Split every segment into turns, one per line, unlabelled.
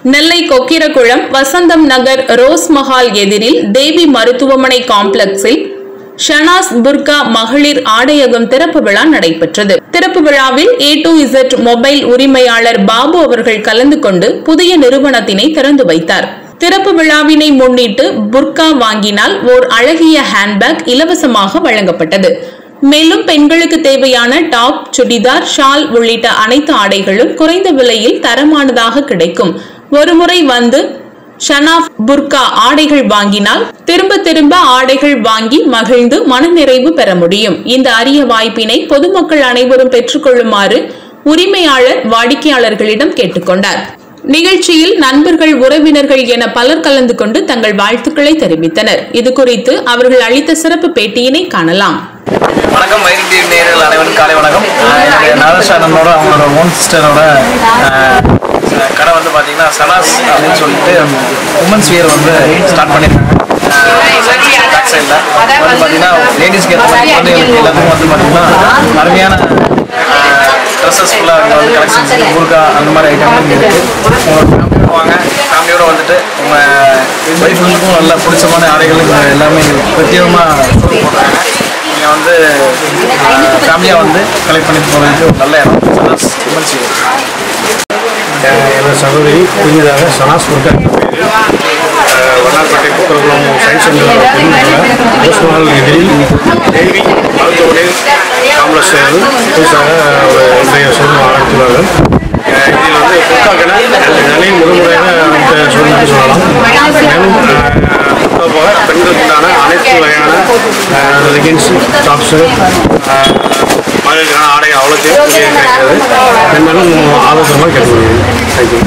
நெல்லை கொக்கிரகுளம் வசந்தம் நகர் rose Mahal எதிரில் தேவி மருத்துவமனை காம்ப்ளெக்ஸில் ஷனாஸ் புர்கா மகளிர் ஆடையகம் திறப்பு விழா நடைபெற்றது திறப்பு விழாவில் ஏ டு இசட் மொபைல் உரிமையாளர் பாபு அவர்கள் கலந்து கொண்டு புதிய நிறுவனத்தினை திறந்து வைத்தார் திறப்பு விழாவினை முன்னிட்டு புர்கா வாங்கினால் ஓர் அழகிய ஹேண்ட்பேக் இலவசமாக வழங்கப்பட்டது மேலும் பெண்களுக்கு தேவையான டாப் சுடிதார் ஷால் உள்ளிட்ட அனைத்து ஆடைகளும் குறைந்த விலையில் தரமானதாக கிடைக்கும் ஒருமுறை வந்து ஷனாப் புர்கா ஆடைகள் வாங்கினால் திரும்ப திரும்ப ஆடைகள் வாங்கி மகிழ்ந்து மனநிறைவு பெற முடியும் இந்த அரிய வாய்ப்பினை பொதுமக்கள் அனைவரும் பெற்றுக்கொள்ளுமாறு உரிமையாளர் வாடிக்கையாளர்களிடம் கேட்டுக்கொண்டார் நிகழ்ச்சியில் நண்பர்கள் உறவினர்கள் என பலர் கலந்து கொண்டு தங்கள் வாழ்த்துக்களை தெரிவித்தனர் இது குறித்து அவர்கள் அளித்த சிறப்பு பேட்டியினை காணலாம்
வணக்கம் வைரிக் டிவி நேரில் அனைவரும் காலை வணக்கம் ஆஹ் என்னுடைய நாதசானனோட அவங்களோட ஓன் சிஸ்டரோட கடை வந்து பார்த்தீங்கன்னா சனாஸ் அப்படின்னு சொல்லிட்டு உமன்ஸ் வியர் வந்து ஸ்டார்ட் பண்ணியிருக்காங்க பேக் சைடில் வந்து பார்த்தீங்கன்னா லேடிஸ்க்கு ஏற்ற மாதிரி குழந்தைகளுக்கு எல்லாத்துக்கும் வந்து பார்த்தீங்கன்னா அருமையான ட்ரெஸ்ஸஸ் ஃபுல்லாக அங்கே வந்து கலெக்ஷன்ஸ் ஊருக்கா அந்த மாதிரி ஐட்டம்லாம் இங்கே இருக்குது ஃபேமிலியோட வாங்க ஃபேமிலியோட வந்துட்டு உங்கள் ஒய்ஃபுகளுக்கும் நல்ல பிடிச்சமான ஆடைகள் இங்க எல்லாமே பிரத்யேகமாக போடுறாங்க நீங்கள் வந்து ஃபேமிலியாக வந்து கலெக்ட் பண்ணி போகிறதுக்கு ஒரு நல்ல இடம் சனாஸ் உமன்ஸ் வியர்
எனது சகோதரி புதியதாக சனாஸ் முருகா வண்ணார்பேட்டை குக்கரகுளம் சயின்ஸ் சென்டர் ஓஸ்மால் எதிரில் தேவி மருத்துவமனை காம்ப்ளெக்ஸ் புதுசாக ஒரு இன்றைய ஷோரூம் ஆரம்பித்துள்ளார்கள் அஹ் இதில் வந்து புத்தாக்கென நிலையில் முதன்முறையாக இந்த ஷோரூம் என்று சொல்லலாம் மேலும் அஹ் போக பெண்களுக்கு உண்டான அனைத்து வகையான லெகின்ஸ் டாப்ஸு மகளிருக்கான ஆடை அவ்வளோத்தையும் இங்கே கிடைக்கிறது பெண்களும் ஆலோசனை கேட்கப்படுகிறது தேங்க்யூ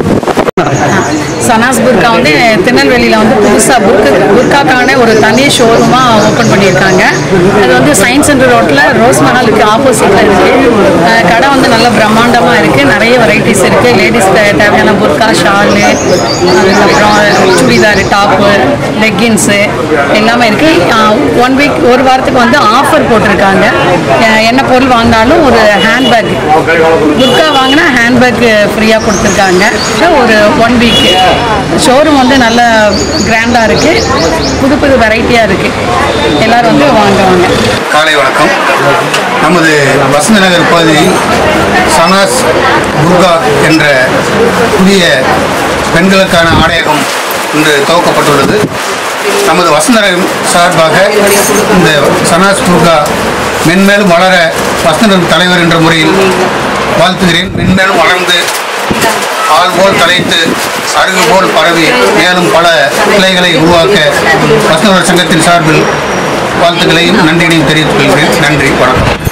சனாஸ் புர்கா வந்து திருநெல்வேலியில் வந்து புதுசாக புர்க்கு புர்காக்கான ஒரு தனி ஷோரூமாக ஓப்பன் பண்ணியிருக்காங்க அது வந்து சயின்ஸ் சென்டர் ரோட்டில் ரோஸ் மஹாலுக்கு ஆப்போசிட்டில் இருக்குது கடை வந்து நல்ல பிரம்மாண்டமாக இருக்குது நிறைய வெரைட்டிஸ் இருக்குது லேடிஸ் தேவையான புர்கா ஷாலு அதுக்கப்புறம் சுடிதார் டாப்பு லெக்கின்ஸு எல்லாமே இருக்குது ஒன் வீக் ஒரு வாரத்துக்கு வந்து ஆஃபர் போட்டிருக்காங்க அஹ் என்ன பொருள் வாங்கினாலும் ஒரு ஹேண்ட்பேக் புர்கா வாங்கினா ஹேண்ட்பேக் ஃப்ரீயாக கொடுத்துருக்காங்க ஒரு ஒன் வீக் ஷோரூம் வந்து நல்ல கிராண்டாக இருக்குது புது புது வெரைட்டியாக இருக்குது எல்லோரும் வந்து வாங்குவாங்க
காலை வணக்கம் நமது வசந்த நகர் பகுதியில் சனாஸ் துர்கா என்ற புதிய பெண்களுக்கான ஆடையகம் இன்று துவக்கப்பட்டுள்ளது நமது வசந்த நகர் சார்பாக இந்த சனாஸ் துர்கா மென்மேலும் வளர வசந்த நகர் தலைவர் என்ற முறையில் வாழ்த்துகிறேன் மென்மேலும் வளர்ந்து ஆள் போல் தலைத்து அருகு போல் பரவி மேலும் பல கிளைகளை உருவாக்க வசந்த நகர் சங்கத்தின் சார்பில் வாழ்த்துக்களையும் நன்றியினையும் தெரிவித்துக் கொள்கிறேன் நன்றி வணக்கம்